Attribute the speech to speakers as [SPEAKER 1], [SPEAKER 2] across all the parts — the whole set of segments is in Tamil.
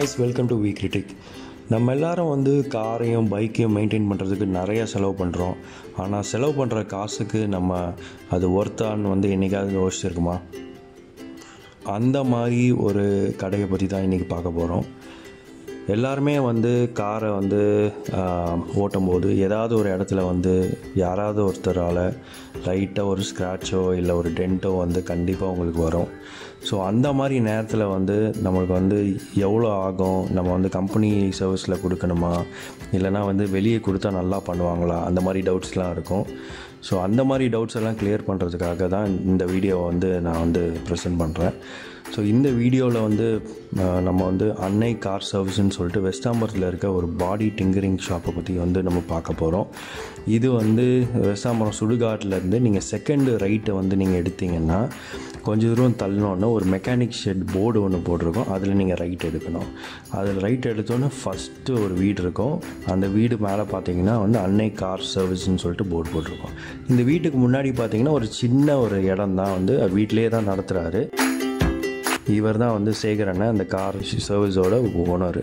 [SPEAKER 1] Guys welcome to V critic நம்ம எல்லாரும் வந்து காரையும் பைக்கையும் மெயின்டைன் பண்ணுறதுக்கு நிறைய செலவு பண்ணுறோம் ஆனால் செலவு பண்ணுற காசுக்கு நம்ம அது ஒர்த்தான்னு வந்து என்னைக்காவது யோசிச்சிருக்குமா அந்த மாதிரி ஒரு கடையை பற்றி தான் இன்றைக்கி பார்க்க போகிறோம் எல்லாருமே வந்து காரை வந்து ஆஹ், ஓட்டும்போது ஏதாவது ஒரு இடத்துல வந்து யாராவது ஒருத்தரால் லைட்டாக ஒரு ஸ்க்ராட்சோ இல்லை ஒரு டென்ட்டோ வந்து கண்டிப்பாக உங்களுக்கு வரும் ஸோ அந்த மாதிரி நேரத்தில் வந்து நம்மளுக்கு வந்து எவ்வளோ ஆகும் நம்ம வந்து கம்பெனி சர்வீஸில் கொடுக்கணுமா இல்லைனா வந்து வெளியே கொடுத்தா நல்லா பண்ணுவாங்களா அந்த மாதிரி டவுட்ஸ்லாம் இருக்கும் ஸோ அந்த மாதிரி டவுட்ஸ் எல்லாம் கிளியர் பண்ணுறதுக்காக தான் இந்த வீடியோவை வந்து நான் வந்து ப்ரெசென்ட் பண்ணுறேன் ஸோ இந்த வீடியோவில் வந்து அஹ், நம்ம வந்து அன்னை கார் சர்வீஸ்னு சொல்லிட்டு வெஸ்டாம்பரத்தில் இருக்க ஒரு பாடி டிங்கரிங் ஷாப்பை பற்றி வந்து நம்ம பார்க்க போகிறோம் இது வந்து வெஸ்டாம்பரம் சுடுகாட்டிலேருந்து நீங்கள் செகண்ட் ரைட்டை வந்து நீங்கள் எடுத்தீங்கன்னா கொஞ்ச தூரம் தள்ளினோன்னே ஒரு மெக்கானிக் ஷெட் போர்டு ஒன்று போட்டிருக்கோம் அதில் நீங்கள் ரைட் எடுக்கணும் அதில் ரைட் எடுத்தோன்னே ஃபஸ்ட்டு ஒரு வீடு இருக்கும் அந்த வீடு மேலே பார்த்தீங்கன்னா வந்து அன்னை கார் சர்வீஸ்னு சொல்லிட்டு போர்டு போட்டிருக்கோம் இந்த வீட்டுக்கு முன்னாடி பார்த்தீங்கன்னா ஒரு சின்ன ஒரு இடம் தான் வந்து வீட்டிலேயே தான் நடத்துகிறாரு இவர் தான் வந்து சேகர் அண்ணன் அந்த கார் சர்வீஸோட ஓனர்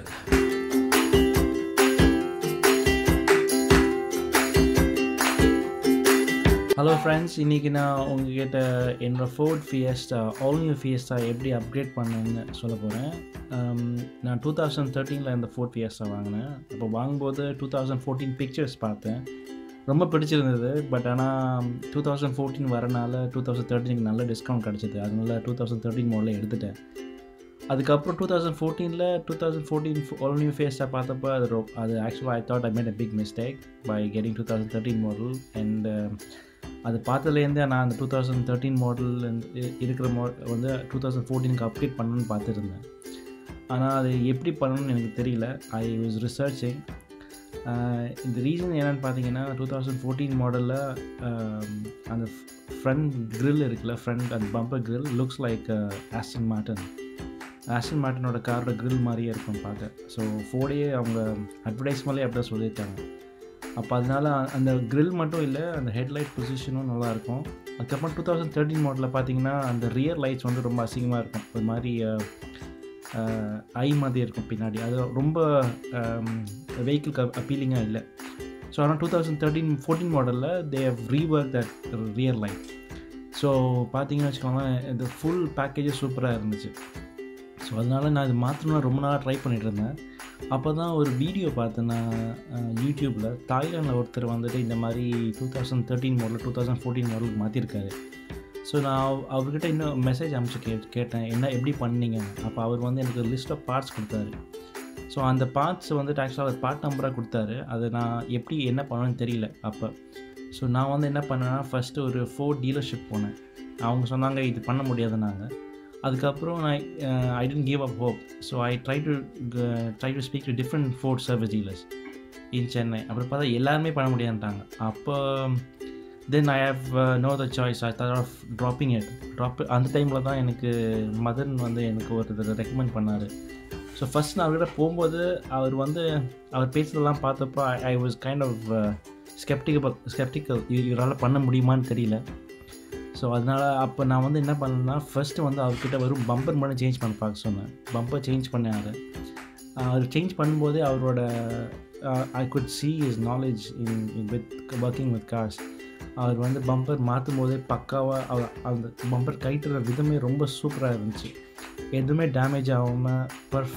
[SPEAKER 2] ஹலோ ஃப்ரெண்ட்ஸ் இன்றைக்கி நான் உங்ககிட்ட என்னோடய Ford Fiesta all new Fiesta எப்படி அப்கிரேட் பண்ணேன்னு சொல்ல போகிறேன் நான் டூ தௌசண்ட் தேர்ட்டீனில் இந்த ஃபோர்ட் ஃபியஸ்டா வாங்கினேன் அப்போ வாங்கும்போது டூ தௌசண்ட் ஃபோர்டீன் பிக்சர்ஸ் பார்த்தேன் ரொம்ப பிடிச்சிருந்தது பட் ஆனால் டூ தௌசண்ட் ஃபோர்டீன் வரனால டூ தௌசண்ட் தேர்ட்டீனுக்கு நல்ல டிஸ்கவுண்ட் கிடச்சிது அதனால டூ தௌசண்ட் தேர்ட்டின் மாடலில் எடுத்துட்டேன் அதுக்கப்புறம் டூ தௌசண்ட் ஃபோர்டீனில் two thousand fourteen all new ஃபேஸாக பார்த்தப்போ அது ரொ அது ஆக்சுவலாக I thought I made a big mistake by getting two thousand thirteen model and அது பார்த்ததுலேருந்தே நான் அந்த டூ தௌசண்ட் தேர்ட்டீன் மாடல் இருக்கிற மோ வந்து டூ தௌசண்ட் ஃபோர்டீனுக்கு அப்டேட் பண்ணணும்னு பார்த்துருந்தேன் ஆனால் அது எப்படி பண்ணணும்னு எனக்கு தெரியல ஐ வாஸ் ரிசர்ச்சிங் இந்த ரீசன் என்னென்னு பார்த்தீங்கன்னா டூ தௌசண்ட் ஃபோர்டீன் மாடலில் அந்த ஃப்ரண்ட் grill இருக்குல்ல ஃப்ரண்ட் அந்த bumper grill looks like Aston Martin Aston மார்ட்டினோட காரோட grill மாதிரியே இருக்கும் பார்க்க ஸோ ஃபோர்டே அவங்க அட்வர்டைஸ்மெண்ட்லேயே அப்படி தான் சொல்லியிருக்காங்க அப்போ அதனால அந்த grill மட்டும் இல்லை அந்த ஹெட்லைட் பொசிஷனும் நல்லாயிருக்கும் அதுக்கப்புறம் டூ தௌசண்ட் தேர்ட்டின் மாடலில் பார்த்தீங்கன்னா அந்த ரியர் லைட்ஸ் வந்து ரொம்ப அசிங்கமாக இருக்கும் ஒரு மாதிரி ஐ மாதிரி இருக்கும் பின்னாடி அது ரொம்ப வெஹிக்கிள்க்கு அப்பீலிங்காக இல்லை ஸோ ஆனால் டூ தௌசண்ட் தேர்ட்டீன் ஃபோர்டீன் மாடலில் they have rework that rear light so பார்த்தீங்கன்னு வச்சுக்கோங்களேன் இந்த ஃபுல் பேக்கேஜே சூப்பராக இருந்துச்சு ஸோ அதனால் நான் இது மாற்றணும்னு ரொம்ப நாளாக ட்ரை பண்ணிட்டு இருந்தேன் அப்போ தான் ஒரு வீடியோ பார்த்தேன் நான் யூடியூப்பில் தாய்லாண்டில் ஒருத்தர் வந்துட்டு இந்த மாதிரி two thousand thirteen model two thousand fourteen மாடலுக்கு மாற்றிருக்காரு ஸோ நான் அவ- அவர்கிட்ட இன்னும் மெசேஜ் அனுப்பிச்சு கே கேட்டேன் என்ன எப்படி பண்ணீங்க அப்போ அவர் வந்து எனக்கு லிஸ்ட் ஆஃப் பார்ட்ஸ் கொடுத்தாரு ஸோ அந்த பார்ட்ஸ் வந்துட்டு ஆக்சுவலாக அவர் பார்ட் நம்பராக கொடுத்தாரு அது நான் எப்படி என்ன பண்ணணும்னு தெரியல அப்போ ஸோ நான் வந்து என்ன பண்ணேன்னா ஃபஸ்ட்டு ஒரு ஃபோர் டீலர்ஷிப் போனேன் அவங்க சொன்னாங்க இது பண்ண முடியாதுன்னாங்க அதுக்கப்புறம் நான் I didn't give up hope so I try to try to speak to different Ford service dealers in Chennai அப்புறம் பார்த்தா எல்லாருமே பண்ண முடியாதுட்டாங்க அப்போ then I have no the choice I thought of dropping it drop அந்த டைமில் தான் எனக்கு மதன் வந்து எனக்கு ஒரு ரெக்கமெண்ட் பண்ணார் ஸோ ஃபஸ்ட் நான் அவர்கிட்ட போகும்போது அவர் வந்து அவர் பேசுறதெல்லாம் பார்த்தப்போ I was kind of sceptical sceptical இவரால் பண்ண முடியுமான்னு தெரியல ஸோ அதனால் அப்போ நான் வந்து என்ன பண்ணேன்னா ஃபஸ்ட்டு வந்து அவர்கிட்ட வெறும் பம்பர் மட்டும் சேஞ்ச் பண்ண பார்க்க சொன்னேன் பம்பர் சேஞ்ச் பண்ணாரு அவர் சேஞ்ச் பண்ணும்போதே அவரோட I could see his knowledge in with working with cars அவர் வந்து பம்பர் மாற்றும் போதே பக்காவாக அவர் அந்த பம்பர் கைட்டுற விதமே ரொம்ப சூப்பராக இருந்துச்சு எதுவுமே டேமேஜ் ஆகாமல்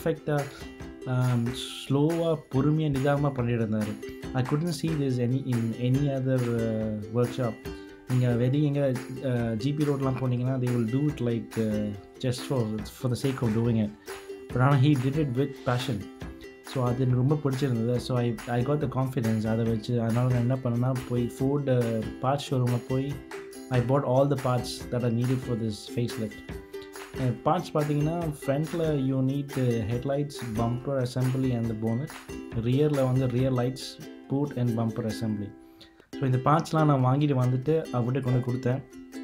[SPEAKER 2] பர்ஃபெக்டாக ஸ்லோவாக பொறுமையாக நிதானமாக பண்ணிட்டு இருந்தார் I couldn't see this any in any other workshop நீங்கள் வெளியே எங்கே ஜிபி ரோட்லாம் போனீங்கன்னா they will do it like just for for the sake of doing it but ஆனால் he did it with passion so அது எனக்கு ரொம்ப பிடிச்சிருந்தது so I I got the confidence அதை வச்சு அதனால் நான் என்ன பண்ணேன்னா போய் ஃபோர்டு பார்ட்ஸ் ஷோரூமில் போய் I bought all the parts that are needed for this facelift parts பார்த்தீங்கன்னா ஃப்ரண்ட்டில் you need headlights bumper assembly and bonnet ரியரில் வந்து rear lights boot and bumper assembly so இந்த பார்ட்ஸ்லாம் நான் வாங்கிட்டு வந்துட்டு அவர்கிட்ட கொண்டு கொடுத்தேன்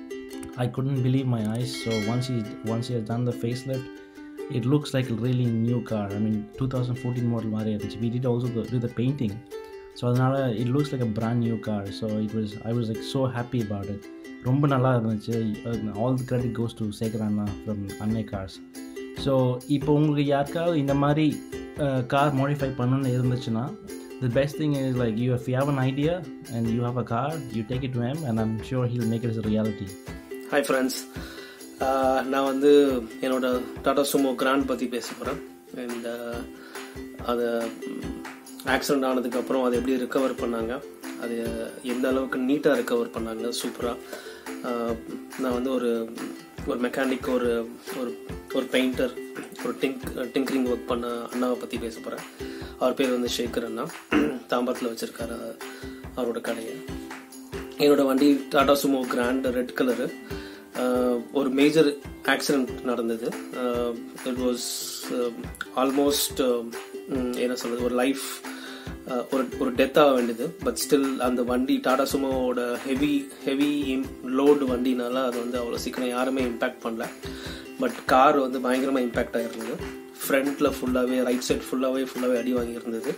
[SPEAKER 2] I couldn't believe my eyes. So once he once he has done the facelift, it looks like a really new car. I mean, 2014 model மாதிரி இருந்துச்சு. We did also the, do the painting. So அதனால் it looks like a brand new car. So it was I was like so happy about it. ரொம்ப நல்லா இருந்துச்சு all the credit goes to Shekar அண்ணா ஃப்ரம் அன்னை கார்ஸ் ஸோ இப்போ உங்களுக்கு யாருக்காவது இந்த மாதிரி கார் மாடிஃபை பண்ணணும்னு இருந்துச்சுன்னா the best thing is like you if you have an idea and you have a car you take it to him and i'm sure he'll make it as a reality
[SPEAKER 3] hi friends நான் வந்து என்னோட டாடா சுமோ கிராண்ட் பற்றி பேச போகிறேன் அண்ட் அது ஆக்சிடெண்ட் ஆனதுக்கப்புறம் அதை எப்படி ரிக்கவர் பண்ணாங்க அது எந்த அளவுக்கு நீட்டாக ரிக்கவர் பண்ணாங்க சூப்பராக நான் வந்து ஒரு ஒரு மெக்கானிக் ஒரு ஒரு ஒரு பெயிண்டர் ஒரு டிங்க் டிங்கரிங் ஒர்க் பண்ண அண்ணாவை பற்றி பேச போகிறேன் அவர் பேர் வந்து ஷேகர் அண்ணா தாம்பரத்தில் வச்சுருக்காரு அவரோட கடையை என்னோட வண்டி Tata Sumo grand red colour ஒரு மேஜர் ஆக்சிடென்ட் நடந்தது இட் வாஸ் ஆல்மோஸ்ட் என்ன சொல்றது ஒரு லைஃப் ஒரு ஒரு டெத் ஆக வேண்டியது பட் ஸ்டில் அந்த வண்டி டாடா சுமோவோட ஹெவி ஹெவி லோடு வண்டினால அது வந்து அவ்வளோ சீக்கிரம் யாருமே இம்பேக்ட் பண்ணல பட் கார் வந்து பயங்கரமாக இம்பேக்ட் ஆகிருந்தது ஃப்ரண்ட்ல ஃபுல்லாகவே ரைட் சைட் ஃபுல்லாகவே ஃபுல்லாகவே அடி வாங்கியிருந்தது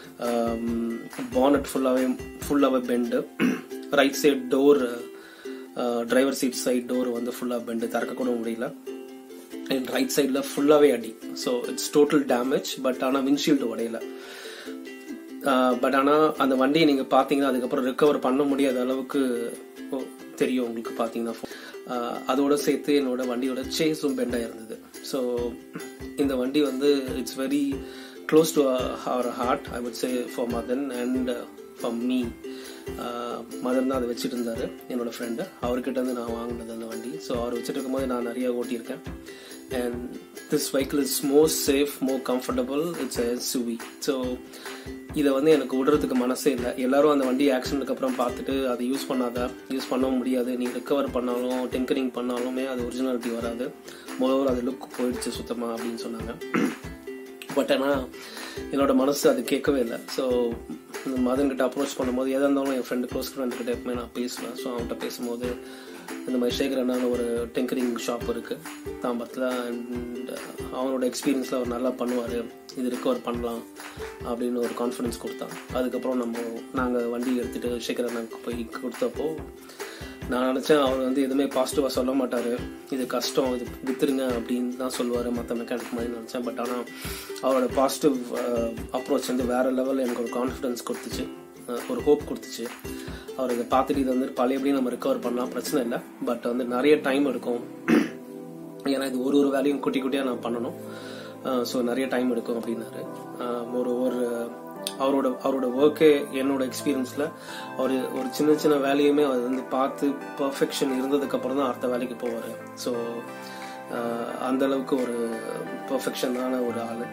[SPEAKER 3] பானட் ஃபுல்லாகவே ஃபுல்லாகவே bend right side door driver seat side door வந்து ஃபுல்லாக பெண்டு திறக்க கூட முடியல அண்ட் ரைட் சைடில் ஃபுல்லாகவே அடி so it's total damage but ஆனால் விண்ட்ஷீல்டு உடையல பட் ஆனால் அந்த வண்டியை நீங்கள் பார்த்தீங்கன்னா அதுக்கப்புறம் ரிக்கவர் பண்ண முடியாத அளவுக்கு தெரியும் உங்களுக்கு பார்த்தீங்கன்னா அதோட சேர்த்து என்னோட வண்டியோட சேஸும் பெண்டாக இருந்தது ஸோ இந்த வண்டி வந்து it's very close to our heart I would say for Madhan and for me Madhan தான் அதை வச்சுட்டு இருந்தாரு என்னோட ஃப்ரெண்டு அவர்கிட்ட இருந்து நான் வாங்கினது அந்த வண்டி ஸோ அவர் வச்சுட்டு இருக்கும்போது நான் நிறைய ஓட்டியிருக்கேன் and this vehicle is more safe more comfortable it's SUV so இதை வந்து எனக்கு விடுறதுக்கு மனசே இல்லை எல்லாரும் அந்த வண்டி ஆக்சிடென்ட்க்கு அப்புறம் பார்த்துட்டு அதை யூஸ் பண்ணாத யூஸ் பண்ண முடியாது நீ ரிக்கவர் பண்ணாலும் டிங்கரிங் பண்ணாலுமே அது ஒரிஜினாலிட்டி வராது மொதல் அது லுக் போயிடுச்சு சுத்தமாக அப்படின்னு சொன்னாங்க பட் ஆனால் என்னோட மனசு அது கேட்கவே இல்லை ஸோ மதன் கிட்ட அப்ரோச் பண்ணும்போது எதாக இருந்தாலும் என் ஃப்ரெண்டு க்ளோஸ் ஃப்ரெண்ட் கிட்ட எப்பவுமே நான் பேசுவேன் ஸோ அவன்கிட்ட பேசும்போது இந்த மாதிரி சேகர் அண்ணான ஒரு டெங்கரிங் ஷாப் இருக்கு தாம்பரத்தில் அண்ட் அவனோட எக்ஸ்பீரியன்ஸில் அவர் நல்லா பண்ணுவார் இது ரிக்கவர் பண்ணலாம் அப்படின்னு ஒரு கான்ஃபிடன்ஸ் கொடுத்தான் அதுக்கப்புறம் நம்ம நாங்கள் வண்டி எடுத்துகிட்டு சேகர் அண்ணாக்கு போய் கொடுத்தப்போ நான் நினச்சேன் அவர் வந்து எதுவுமே பாசிட்டிவாக சொல்ல மாட்டார் இது கஷ்டம் இது வித்துருங்க அப்படின்னு தான் சொல்லுவார் மற்ற மெக்கானிக் மாதிரி நினச்சேன் பட் ஆனால் அவரோட பாசிட்டிவ் அப்ரோச் வந்து வேறு லெவலில் எனக்கு ஒரு கான்ஃபிடன்ஸ் கொடுத்துச்சு ஒரு ஹோப் கொடுத்துச்சு அவர் இதை பார்த்துட்டு இது வந்து பழையபடி நம்ம ரிக்கவர் பண்ணலாம் பிரச்சனை இல்லை பட் வந்து நிறைய டைம் எடுக்கும் ஏன்னா இது ஒரு ஒரு வேலையும் குட்டி குட்டியாக நான் பண்ணணும் ஸோ நிறைய டைம் எடுக்கும் அப்படின்னாரு ஒரு ஒரு அவரோட அவரோட ஒர்க்கே என்னோட எக்ஸ்பீரியன்ஸில் அவர் ஒரு சின்ன சின்ன வேலையுமே அவர் வந்து பார்த்து பர்ஃபெக்ஷன் இருந்ததுக்கு அப்புறம் தான் அடுத்த வேலைக்கு போவார் ஸோ அந்த அளவுக்கு ஒரு பர்ஃபெக்ஷனான ஒரு ஆள்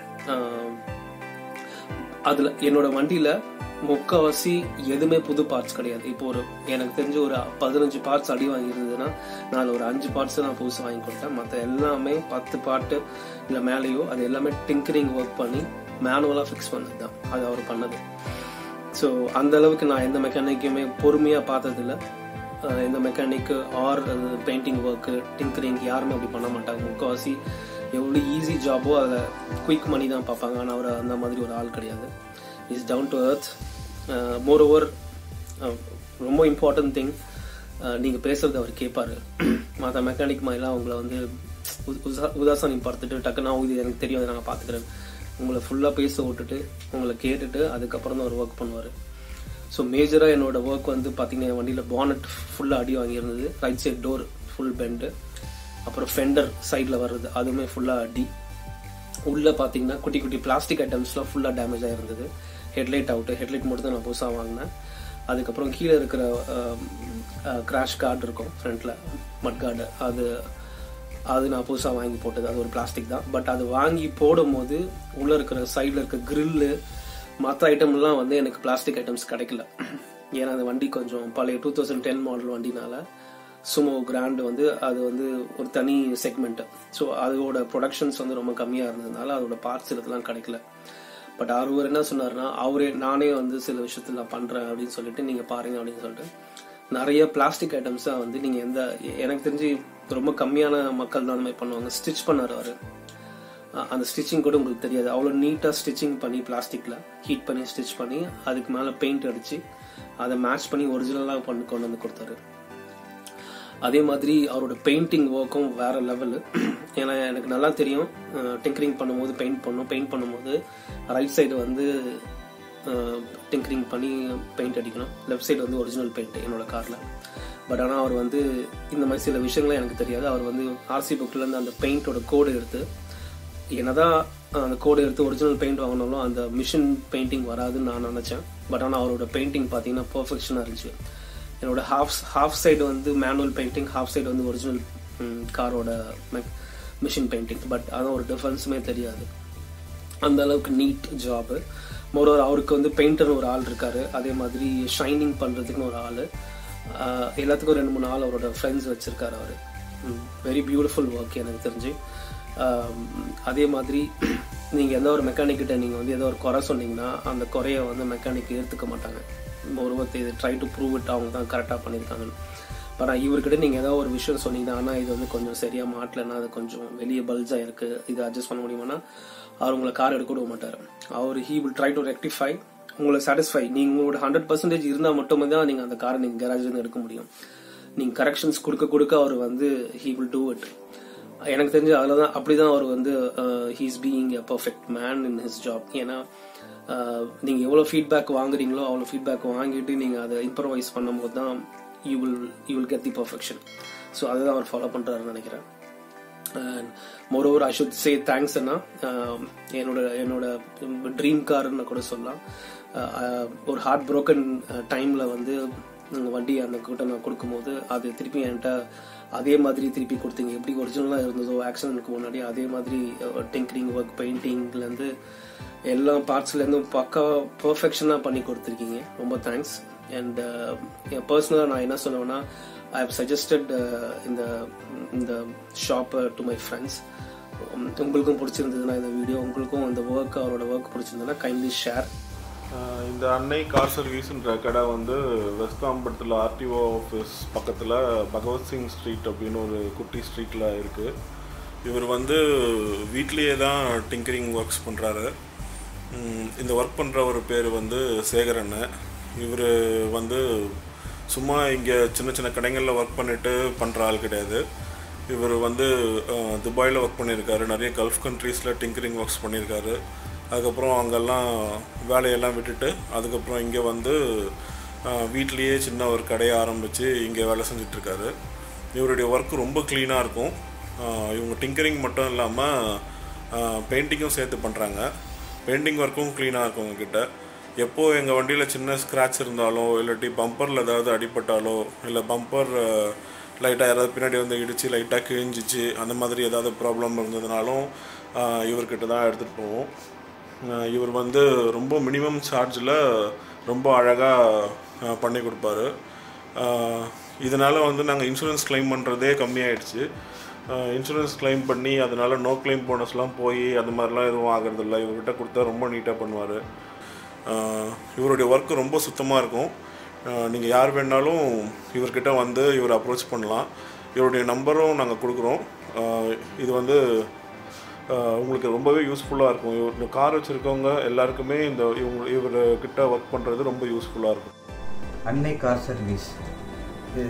[SPEAKER 3] அதில் என்னோட வண்டியில் முக்கால்வாசி எதுவுமே புது பார்ட்ஸ் கிடையாது இப்போ ஒரு எனக்கு தெரிஞ்ச ஒரு பதினஞ்சு பார்ட்ஸ் அடி வாங்கியிருந்ததுன்னா நான் ஒரு அஞ்சு பார்ட்ஸ் நான் புதுசு வாங்கி கொடுத்தேன் மற்ற எல்லாமே பத்து பாட்டு இல்லை மேலேயோ அது எல்லாமே டிங்கரிங் ஒர்க் பண்ணி மேனுவலாக ஃபிக்ஸ் பண்ணது தான் அது அவர் பண்ணது ஸோ அந்த அளவுக்கு நான் எந்த மெக்கானிக்குமே பொறுமையாக பார்த்ததில்ல எந்த mechanic or painting work tinkering யாருமே அப்படி பண்ண மாட்டாங்க முக்கால்வாசி எவ்வளோ ஈஸி ஜாபோ அதை குயிக் மணி தான் பார்ப்பாங்க ஆனால் அவர் அந்த மாதிரி ஒரு ஆள் கிடையாது is down to earth moreover ரொம்ப இம்பார்ட்டன்ட் திங் நீங்கள் பேசுறது அவர் கேட்பாரு மற்ற மெக்கானிக் மாதிரிலாம் உங்களை வந்து உதாசனம் பார்த்துட்டு டக்குனா இது எனக்கு தெரியும் அதை நாங்கள் பார்த்துக்கிறேன் உங்களை ஃபுல்லாக பேச விட்டுட்டு உங்களை கேட்டுட்டு அதுக்கப்புறம் தான் அவர் ஒர்க் பண்ணுவார் ஸோ மேஜராக என்னோட ஒர்க் வந்து பார்த்தீங்கன்னா வண்டியில் பானட் ஃபுல்லாக அடி வாங்கியிருந்தது right side door full bend அப்புறம் ஃபெண்டர் சைடில் வர்றது அதுவுமே ஃபுல்லாக அடி உள்ளே பார்த்தீங்கன்னா குட்டி குட்டி பிளாஸ்டிக் ஐட்டம்ஸ்லாம் ஃபுல்லாக டேமேஜ் ஆகிருந்தது ஹெட்லைட் அவுட்டு ஹெட்லைட் மட்டும் தான் நான் புதுசாக வாங்கினேன் அதுக்கப்புறம் கீழே இருக்கிற கிராஷ் கார்டு இருக்கும் ஃப்ரண்ட்டில் மட் கார்டு அது அது நான் புதுசாக வாங்கி போட்டது அது ஒரு பிளாஸ்டிக் தான் பட் அது வாங்கி போடும்போது உள்ளே இருக்கிற சைடில் இருக்க கிரில்லு மற்ற ஐட்டம்லாம் வந்து எனக்கு பிளாஸ்டிக் ஐட்டம்ஸ் கிடைக்கல ஏன்னா அந்த வண்டி கொஞ்சம் பழைய டூ தௌசண்ட் டென் மாடல் வண்டினால சுமோ கிராண்டு வந்து அது வந்து ஒரு தனி செக்மெண்ட் ஸோ அதோட ப்ரொடக்ஷன்ஸ் வந்து ரொம்ப கம்மியாக இருந்ததுனால அதோட பார்ட்ஸ் இதெல்லாம் கிடைக்கல பட் அவர் என்ன சொன்னார்னா அவரே நானே வந்து சில விஷயத்தில் நான் பண்ணுறேன் அப்படின்னு சொல்லிட்டு நீங்கள் பாருங்க அப்படின்னு சொல்லிட்டு நிறைய பிளாஸ்டிக் ஐட்டம்ஸை வந்து நீங்கள் எந்த எனக்கு தெரிஞ்சு ரொம்ப கம்மியான மக்கள் தான் அந்த மாதிரி பண்ணுவாங்க ஸ்டிச் பண்ணார் அவர் அந்த ஸ்டிச்சிங் கூட உங்களுக்கு தெரியாது அவ்வளோ நீட்டாக ஸ்டிச்சிங் பண்ணி பிளாஸ்டிக்கில் ஹீட் பண்ணி ஸ்டிச் பண்ணி அதுக்கு மேலே பெயிண்ட் அடித்து அதை மேட்ச் பண்ணி ஒரிஜினலாக பண்ணி கொண்டு வந்து கொடுத்தாரு அதே மாதிரி அவரோட பெயிண்டிங் ஒர்க்கும் வேற லெவல் ஏன்னா எனக்கு நல்லா தெரியும் டிங்கரிங் பண்ணும்போது பெயிண்ட் பண்ணும் பெயிண்ட் பண்ணும்போது ரைட் சைடு வந்து டிங்கரிங் பண்ணி பெயிண்ட் அடிக்கணும் லெஃப்ட் சைடு வந்து ஒரிஜினல் பெயிண்ட் என்னோட காரில் பட் ஆனால் அவர் வந்து இந்த மாதிரி சில விஷயங்கள்லாம் எனக்கு தெரியாது அவர் வந்து ஆர்சி புக்லேருந்து அந்த பெயிண்டோட கோடு எடுத்து என்னதான் அந்த கோடு எடுத்து ஒரிஜினல் பெயிண்ட் வாங்கினாலும் அந்த மிஷின் பெயிண்டிங் வராதுன்னு நான் நினச்சேன் பட் ஆனால் அவரோட பெயிண்டிங் பார்த்தீங்கன்னா பர்ஃபெக்ஷனாக இருந்துச்சு என்னோட ஹாஃப் ஹாஃப் சைடு வந்து மேனுவல் பெயிண்டிங் ஹாஃப் சைடு வந்து ஒரிஜினல் காரோட மிஷின் பெயிண்டிங் பட் அதான் ஒரு டிஃபரன்ஸுமே தெரியாது அந்த அளவுக்கு நீட் ஜாபு மோரோவர் அவருக்கு வந்து பெயிண்டர் ஒரு ஆள் இருக்காரு அதே மாதிரி ஷைனிங் பண்ணுறதுக்குன்னு ஒரு ஆள் எல்லாத்துக்கும் ரெண்டு மூணு ஆள் அவரோட ஃப்ரெண்ட்ஸ் வச்சிருக்காரு அவர் வெரி பியூட்டிஃபுல் ஒர்க் எனக்கு தெரிஞ்சு அதே மாதிரி நீங்கள் எந்த ஒரு மெக்கானிக் கிட்ட நீங்கள் வந்து ஏதோ ஒரு குறை சொன்னீங்கன்னா அந்த குறைய வந்து மெக்கானிக் ஏற்றுக்க மாட்டாங்க ஒருவத்தை இது ட்ரை டு ப்ரூவ் இட் அவங்க தான் கரெக்டாக பண்ணியிருக்காங்கன்னு ஆனால் இவர்கிட்ட நீங்கள் ஏதோ ஒரு விஷயம் சொன்னீங்கன்னா ஆனால் இது வந்து கொஞ்சம் சரியாக மாட்டலைன்னா அது கொஞ்சம் வெளியே பல்ஜாக இருக்குது இதை அட்ஜஸ்ட் பண்ண முடியுமானா அவர் உங்களை கார் எடுக்க விட மாட்டார் அவர் he will try to rectify உங்களை சாட்டிஸ்ஃபை நீங்கள் உங்களோட ஹண்ட்ரட் பர்சன்டேஜ் இருந்தால் மட்டுமே தான் நீங்கள் அந்த காரை நீங்கள் கேரேஜ்லேருந்து எடுக்க முடியும் நீங்கள் கரெக்ஷன்ஸ் கொடுக்க கொடுக்க அவர் வந்து ஹீ வில் டூ இட் எனக்கு தெரிஞ்சு அதில் தான் அப்படி தான் அவர் வந்து he's being a perfect man in his job ஏன்னா நீங்கள் எவ்வளோ ஃபீட்பேக் வாங்குறீங்களோ அவ்வளோ ஃபீட்பேக் வாங்கிட்டு நீங்கள் அதை இம்ப்ரவைஸ் பண்ணும்போது தான் you will you will get the perfection so அதை தான் அவர் ஃபாலோ பண்ணுறாருன்னு நினைக்கிறேன் and moreover I should say thanks அண்ணா என்னோட என்னோட ட்ரீம் கார்னு கூட சொல்லலாம் ஒரு ஹார்ட் ப்ரோக்கன் டைமில் வந்து வண்டி அந்த கிட்ட நான் கொடுக்கும்போது அது திருப்பி என்கிட்ட அதே மாதிரி திருப்பி கொடுத்தீங்க எப்படி ஒரிஜினலாக இருந்ததோ ஆக்சிடென்ட்க்கு முன்னாடி அதே மாதிரி டிங்கரிங் ஒர்க் பெயிண்டிங்லேருந்து எல்லா பார்ட்ஸ்லேருந்தும் பக்கா பர்ஃபெக்ஷனாக பண்ணி கொடுத்துருக்கீங்க ரொம்ப தேங்க்ஸ் அண்ட் பர்சனலாக நான் என்ன சொல்லுவேன்னா ஐ ஹவ் சஜஸ்டட் இந்த இந்த ஷாப்பை டு மை ஃப்ரெண்ட்ஸ் உங்களுக்கும் பிடிச்சிருந்ததுன்னா இந்த வீடியோ உங்களுக்கும் அந்த ஒர்க் அவரோட ஒர்க் பிடிச்சிருந்ததுன்னா கைண்ட்லி ஷேர்
[SPEAKER 4] இந்த அன்னை கார் சர்வீஸ்ன்ற கடை வந்து வெஸ்ட் தாம்பரத்தில் ஆர்டிஓ ஆஃபீஸ் பக்கத்தில் பகவத்சிங் ஸ்ட்ரீட் அப்படின்னு ஒரு குட்டி ஸ்ட்ரீட்டில் இருக்குது இவர் வந்து வீட்லேயே தான் டிங்கரிங் ஒர்க்ஸ் பண்ணுறாரு இந்த ஒர்க் பண்ணுற ஒரு பேர் வந்து சேகரன் இவர் வந்து சும்மா இங்கே சின்ன சின்ன கடைகளில் ஒர்க் பண்ணிட்டு பண்ணுற ஆள் கிடையாது இவர் வந்து துபாயில் ஒர்க் பண்ணியிருக்காரு நிறைய கல்ஃப் கண்ட்ரீஸில் டிங்கரிங் ஒர்க்ஸ் பண்ணியிருக்காரு அதுக்கப்புறம் அங்கெல்லாம் வேலையெல்லாம் விட்டுட்டு அதுக்கப்புறம் இங்கே வந்து வீட்லேயே சின்ன ஒரு கடையை ஆரம்பித்து இங்கே வேலை செஞ்சிட்ருக்காரு இவருடைய ஒர்க் ரொம்ப க்ளீனாக இருக்கும் இவங்க டிங்கரிங் மட்டும் இல்லாமல் பெயிண்டிங்கும் சேர்த்து பண்ணுறாங்க பெயிண்டிங் ஒர்க்கும் க்ளீனாக இருக்கும் உங்ககிட்ட எப்போது எங்கள் வண்டியில் சின்ன ஸ்க்ராட்ச் இருந்தாலோ இல்லாட்டி பம்பரில் ஏதாவது அடிபட்டாலோ இல்லை பம்பர் லைட்டாக யாராவது பின்னாடி வந்து இடித்து லைட்டாக கிழிஞ்சிச்சு அந்த மாதிரி ஏதாவது ப்ராப்ளம் இருந்ததுனாலும் இவர்கிட்ட தான் எடுத்துகிட்டு போவோம் இவர் வந்து ரொம்ப மினிமம் சார்ஜில் ரொம்ப அழகாக பண்ணி கொடுப்பாரு இதனால் வந்து நாங்கள் இன்சூரன்ஸ் கிளைம் பண்ணுறதே கம்மியாயிடுச்சு இன்சூரன்ஸ் கிளைம் பண்ணி அதனால் நோ கிளைம் போனஸ்லாம் போய் அந்த மாதிரிலாம் எதுவும் ஆகிறதில்ல இவர்கிட்ட கொடுத்தா ரொம்ப நீட்டாக பண்ணுவார் இவருடைய ஒர்க்கு ரொம்ப சுத்தமாக இருக்கும் நீங்கள் யார் வேணாலும் இவர்கிட்ட வந்து இவர் அப்ரோச் பண்ணலாம் இவருடைய நம்பரும் நாங்கள் கொடுக்குறோம் இது வந்து உங்களுக்கு ரொம்பவே யூஸ்ஃபுல்லாக இருக்கும் இவர் கார் வச்சுருக்கவங்க எல்லாருக்குமே இந்த இவங்க இவர்கிட்ட ஒர்க் பண்ணுறது ரொம்ப யூஸ்ஃபுல்லாக இருக்கும்
[SPEAKER 5] அன்னை கார் சர்வீஸ் இது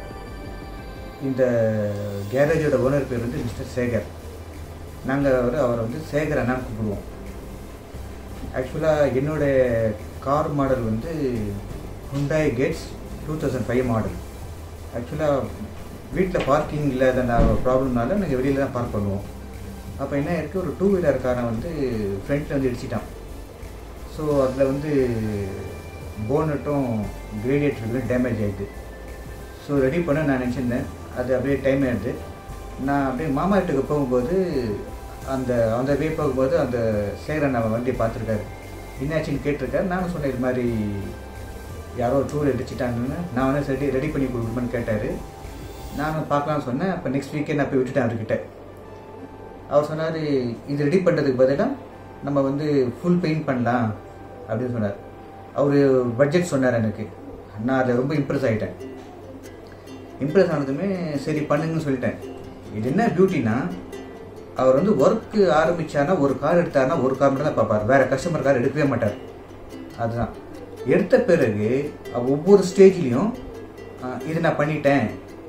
[SPEAKER 5] இந்த கேரேஜோட ஓனர் பேர் வந்து மிஸ்டர் சேகர் நாங்கள் அவர் அவரை வந்து சேகர் அண்ணான்னு கூப்பிடுவோம் ஆக்சுவலாக என்னோட கார் மாடல் வந்து Hyundai Getz two thousand five model ஆக்சுவலாக வீட்டில் பார்க்கிங் இல்லாத ப்ராப்ளம்னால நாங்கள் வெளியில் தான் பார்க் பண்ணுவோம் அப்போ என்ன இருக்குது ஒரு டூ வீலர் காரை வந்து ஃப்ரண்ட்டில் வந்து இடிச்சிட்டான் ஸோ அதில் வந்து போனட்டும் கிரேடியேட்டர் டேமேஜ் ஆகிடுது ஸோ ரெடி பண்ண நான் நினச்சிருந்தேன் அது அப்படியே டைம் ஆகிடுது நான் அப்படியே மாமா வீட்டுக்கு போகும்போது அந்த அந்த வே போகும்போது அந்த சேகரன் அவன் வண்டியை பார்த்துருக்காரு என்னாச்சுன்னு கேட்டிருக்காரு நானும் சொன்னேன் இது மாதிரி யாரோ டூ வீலர் இடிச்சிட்டாங்கன்னு நான் வந்து ரெடி ரெடி பண்ணி கொடுக்கணும்னு கேட்டார் நானும் பார்க்கலாம்னு சொன்னேன் அப்போ நெக்ஸ்ட் வீக்கே நான் போய் விட்டுட்டேன் அவர்கிட்ட அவர் சொன்னார் இது ரெடி பண்ணுறதுக்கு பதிலாக நம்ம வந்து ஃபுல் பெயிண்ட் பண்ணலாம் அப்படின்னு சொன்னார் அவர் பட்ஜெட் சொன்னார் எனக்கு நான் அதில் ரொம்ப இம்ப்ரெஸ் ஆகிட்டேன் இம்ப்ரெஸ் ஆனதுமே சரி பண்ணுங்கன்னு சொல்லிட்டேன் இது என்ன பியூட்டினா அவர் வந்து ஒர்க்கு ஆரம்பித்தார்னா ஒரு கார் எடுத்தார்னா ஒரு கார் மட்டும் தான் பார்ப்பார் வேறு கஸ்டமர் கார் எடுக்கவே மாட்டார் அதுதான் எடுத்த பிறகு ஒவ்வொரு ஸ்டேஜ்லேயும் இது நான் பண்ணிட்டேன்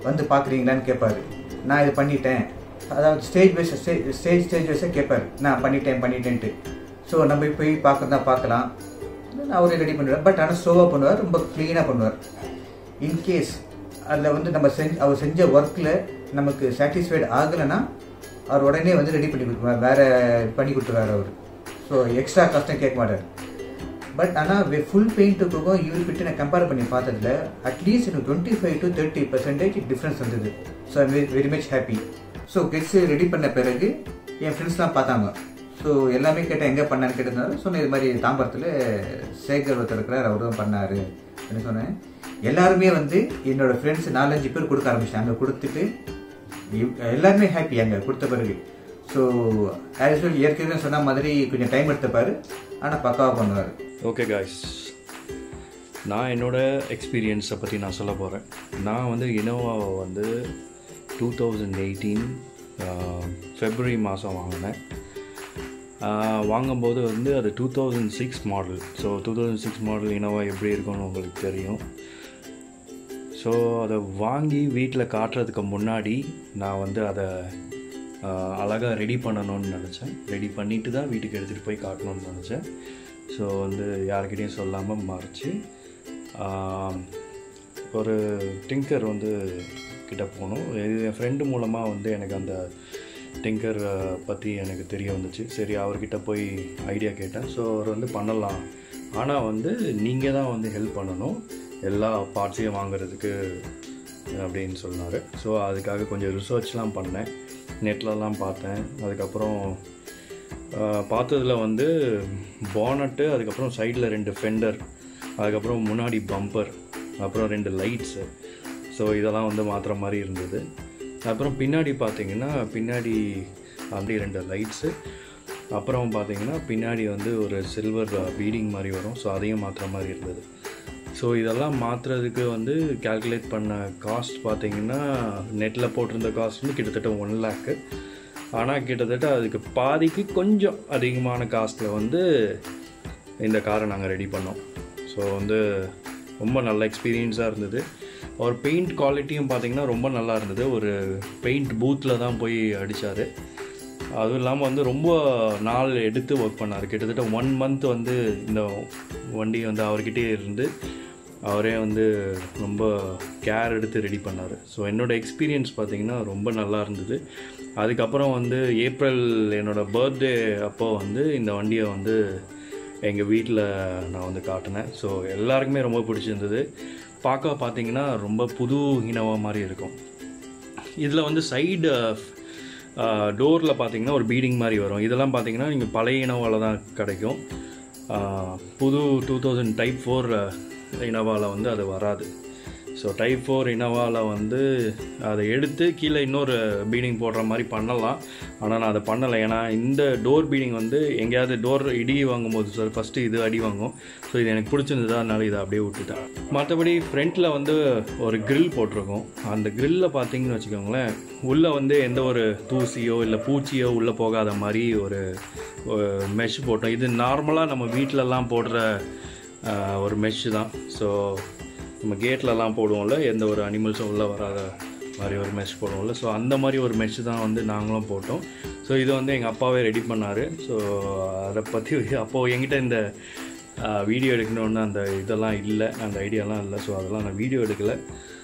[SPEAKER 5] வந்து பார்க்குறீங்களான்னு கேட்பாரு நான் இது பண்ணிட்டேன் அதாவது stage wise stage stage stage வைஸாக கேட்பாரு நான் பண்ணிட்டேன் பண்ணிட்டேன்ட்டு ஸோ நம்ம போய் பார்க்கறதா பார்க்கலாம் அவரே ரெடி பண்ணுவார் பட் ஆனால் ஸ்லோவாக பண்ணுவார் ரொம்ப க்ளீனாக பண்ணுவார் இன்கேஸ் அதில் வந்து நம்ம செஞ்ச அவர் செஞ்ச ஒர்க்கில் நமக்கு சாட்டிஸ்ஃபைடு ஆகலைன்னா அவர் உடனே வந்து ரெடி பண்ணி கொடுக்குவார் வேறு பண்ணி கொடுத்துருவார் அவர் ஸோ எக்ஸ்ட்ரா கஷ்டம் கேட்க மாட்டார் பட் ஆனால் ஃபுல் பெயிண்ட்டுக்கும் இவர்கிட்ட நான் கம்பேர் பண்ணி பார்த்ததுல அட்லீஸ்ட் எனக்கு twenty five to thirty percentage difference வந்தது so I very much happy so Getz ready பண்ண பிறகு என் ஃப்ரெண்ட்ஸ்லாம் பார்த்தாங்க ஸோ எல்லாமே கேட்டேன் எங்கே பண்ணான்னு கேட்டதுனால சொன்னேன் இது மாதிரி தாம்பரத்தில் சேகர் ஒருத்தர் இருக்கிறார் அவர் தான் பண்ணார் அப்படின்னு சொன்னேன் எல்லாருமே வந்து என்னோட ஃப்ரெண்ட்ஸ் நாலஞ்சு பேர் கொடுக்க ஆரம்பிச்சிட்டாங்க கொடுத்துட்டு இவ்- எல்லாருமே ஹாப்பி அங்கே கொடுத்த பிறகு ஸோ ஆக்சுவல் ஏற்கனவே சொன்ன மாதிரி கொஞ்சம் டைம் எடுத்துப்பாரு ஆனால் பக்காவாக பண்ணுவார்
[SPEAKER 1] ஓகே காய்ஸ் நான் என்னோட எக்ஸ்பீரியன்ஸை பற்றி நான் சொல்ல போகிறேன் நான் வந்து இனோவாவை வந்து டூ தௌசண்ட் எயிட்டீன் ஃபெப்ரவரி மாதம் வாங்கினேன் ஆஹ் வாங்கும்போது வந்து அது two thousand six model so two thousand six model Innova எப்படி இருக்கும்னு உங்களுக்கு தெரியும் ஸோ அதை வாங்கி வீட்டில் காட்டுறதுக்கு முன்னாடி நான் வந்து அதை அழகாக ரெடி பண்ணணும்னு நினச்சேன் ரெடி பண்ணிட்டு தான் வீட்டுக்கு எடுத்துகிட்டு போய் காட்டணும்னு நினச்சேன் ஸோ வந்து யார்கிட்டயும் சொல்லாமல் மறைச்சி ஆஹ், ஒரு டிங்கர் வந்து கிட்ட போகணும் இது என் ஃப்ரெண்டு மூலமாக வந்து எனக்கு அந்த டிங்கர் பற்றி எனக்கு தெரிய வந்துச்சு சரி அவர்கிட்ட போய் ஐடியா கேட்டேன் ஸோ அவர் வந்து பண்ணலாம் ஆனால் வந்து நீங்கள் தான் வந்து ஹெல்ப் பண்ணணும் எல்லா பார்ட்ஸையும் வாங்குறதுக்கு அப்படின்னு சொன்னார் ஸோ அதுக்காக கொஞ்சம் ரிசர்ச்லாம் பண்ணேன் நெட்லலாம் பார்த்தேன் அதுக்கப்புறம் பார்த்ததில் வந்து பானட்டு அதுக்கப்புறம் சைடில் ரெண்டு ஃபெண்டர் அதுக்கப்புறம் முன்னாடி பம்பர் அப்புறம் ரெண்டு லைட்ஸு ஸோ இதெல்லாம் வந்து மாற்றுற மாதிரி இருந்தது அப்புறம் பின்னாடி பார்த்தீங்கன்னா பின்னாடி அப்படி ரெண்டு லைட்ஸு அப்புறம் பார்த்தீங்கன்னா பின்னாடி வந்து ஒரு சில்வர் பீடிங் மாதிரி வரும் ஸோ அதையும் மாற்றுற மாதிரி இருந்தது ஸோ இதெல்லாம் மாற்றுறதுக்கு வந்து கால்குலேட் பண்ண காஸ்ட் பார்த்தீங்கன்னா நெட்டில் போட்டிருந்த காஸ்ட் வந்து கிட்டத்தட்ட ஒன் லேக்கு ஆனால் கிட்டத்தட்ட அதுக்கு பாதிக்கு கொஞ்சம் அதிகமான காஸ்ட்டில் வந்து இந்த காரை நாங்கள் ரெடி பண்ணோம் ஸோ வந்து ரொம்ப நல்ல எக்ஸ்பீரியன்ஸாக இருந்தது அவர் பெயிண்ட் குவாலிட்டியும் பார்த்தீங்கன்னா ரொம்ப நல்லா இருந்தது ஒரு பெயிண்ட் பூத்தில் தான் போய் அடித்தார் அதுவும் இல்லாமல் வந்து ரொம்ப நாள் எடுத்து ஒர்க் பண்ணார் கிட்டத்தட்ட ஒன் மந்த் வந்து இந்த வண்டி வந்து அவர்கிட்டயே இருந்து அவரே வந்து ரொம்ப கேர் எடுத்து ரெடி பண்ணார் ஸோ என்னோடய எக்ஸ்பீரியன்ஸ் பார்த்தீங்கன்னா ரொம்ப நல்லா இருந்தது அதுக்கப்புறம் வந்து ஏப்ரல் என்னோடய பர்த்டே அப்போ வந்து இந்த வண்டியை வந்து எங்கள் வீட்டில் நான் வந்து காட்டினேன் ஸோ எல்லாருக்குமே ரொம்ப பிடிச்சிருந்தது பார்க்க பார்த்தீங்கன்னா ரொம்ப புது இனவா மாதிரி இருக்கும் இதில் வந்து சைடு டோரில் பார்த்தீங்கன்னா ஒரு பீடிங் மாதிரி வரும் இதெல்லாம் பார்த்தீங்கன்னா நீங்கள் பழைய இனோவாவில் தான் கிடைக்கும் ஆஹ் புது டூ தௌசண்ட் டைப் ஃபோர் இனோவாவில் வந்து அது வராது ஸோ டைப் ஃபோர் இனோவாவில் வந்து அதை எடுத்து கீழே இன்னொரு பீடிங் போடுற மாதிரி பண்ணலாம் ஆனால் நான் அதை பண்ணலை ஏன்னா இந்த டோர் பீடிங் வந்து எங்கேயாவது டோர் இடி வாங்கும்போது சார் ஃபஸ்ட்டு இது அடி வாங்கும் ஸோ இது எனக்கு பிடிச்சிருந்தது அதனால இதை அப்படியே விட்டுட்டேன் மற்றபடி ஃப்ரண்ட்டில் வந்து ஒரு grill போட்டிருக்கோம் அந்த கிரில்லில் பார்த்தீங்கன்னு வச்சுக்கோங்களேன் உள்ளே வந்து எந்த ஒரு தூசியோ இல்லை பூச்சியோ உள்ளே போகாத மாதிரி ஒரு மெஷ் போட்டோம் இது நார்மலாக நம்ம வீட்டிலலாம் போடுற ஆஹ், ஒரு மெஷ் தான் ஸோ நம்ம கேட்லலாம் போடுவோம்ல எந்த ஒரு அனிமல்ஸும் உள்ளே வராத மாதிரி ஒரு மெஷ் போடுவோம்ல ஸோ அந்த மாதிரி ஒரு மெஷ் தான் வந்து நாங்களும் போட்டோம் ஸோ இது வந்து எங்கள் அப்பாவே ரெடி பண்ணார் ஸோ அதை பற்றி அப்போது என்கிட்ட இந்த வீடியோ எடுக்கணுன்னு அந்த இதெல்லாம் இல்லை அந்த ஐடியாலாம் இல்லை ஸோ அதெல்லாம் நான் வீடியோ எடுக்கலை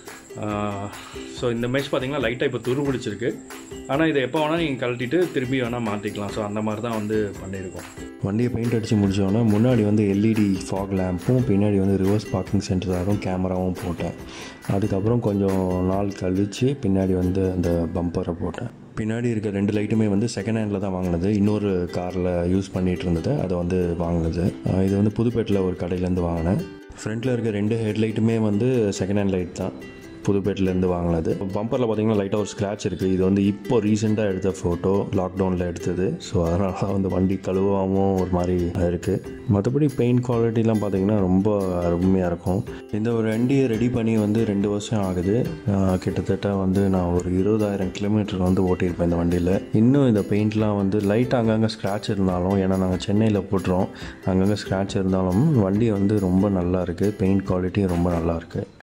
[SPEAKER 1] ஸோ இந்த மெஷ் பார்த்தீங்கன்னா லைட்டாக இப்போ துரு பிடிச்சிருக்கு ஆனால் இதை எப்போ வேணால் நீங்கள் கழட்டிட்டு திரும்பி வேணால் மாற்றிக்கலாம் ஸோ அந்த மாதிரி தான் வந்து பண்ணியிருக்கோம் வண்டியை பெயிண்ட் அடித்து முடித்தோடனே முன்னாடி வந்து எல்இடி ஃபாக் லேம்பும் பின்னாடி வந்து ரிவர்ஸ் பார்க்கிங் சென்டராகவும் கேமராவும் போட்டேன் அதுக்கப்புறம் கொஞ்சம் நாள் கழித்து பின்னாடி வந்து அந்த பம்பரை போட்டேன் பின்னாடி இருக்க ரெண்டு லைட்டுமே வந்து செகண்ட் ஹேண்டில் தான் வாங்கினது இன்னொரு காரில் யூஸ் பண்ணிகிட்டு இருந்தது அதை வந்து வாங்கினது அஹ் இது வந்து புதுப்பேட்டில் ஒரு கடையிலேருந்து வாங்கினேன் ஃப்ரண்ட்டில் இருக்க ரெண்டு ஹெட்லைட்டுமே வந்து செகண்ட் ஹேண்ட் லைட் தான் புதுப்பேட்டிலேருந்து வாங்கினது பம்பரில் பார்த்தீங்கன்னா லைட்டாக ஒரு ஸ்க்ராட்ச் இருக்குது இது வந்து இப்போ ரீசெண்டாக எடுத்த ஃபோட்டோ லாக்டவுனில் எடுத்தது ஸோ அதனால தான் வந்து வண்டி கழுவாமல் ஒரு மாதிரி இருக்குது மற்றபடி பெயிண்ட் குவாலிட்டிலாம் பார்த்தீங்கன்னா ரொம்ப அருமையாக இருக்கும் இந்த ஒரு வண்டியை ரெடி பண்ணி வந்து ரெண்டு வருஷம் ஆகுது ஆஹ் கிட்டத்தட்ட வந்து நான் ஒரு இருபதாயிரம் கிலோமீட்டர் வந்து ஓட்டியிருப்பேன் இந்த வண்டியில் இன்னும் இந்த பெயிண்ட்லாம் வந்து லைட் அங்கங்கே ஸ்க்ராட்ச் இருந்தாலும் ஏன்னா நாங்கள் சென்னையில் போட்டுறோம் அங்கங்கே ஸ்க்ராட்ச் இருந்தாலும் வண்டி வந்து ரொம்ப நல்லா இருக்குது பெயிண்ட் குவாலிட்டியும் ரொம்ப நல்லா இருக்குது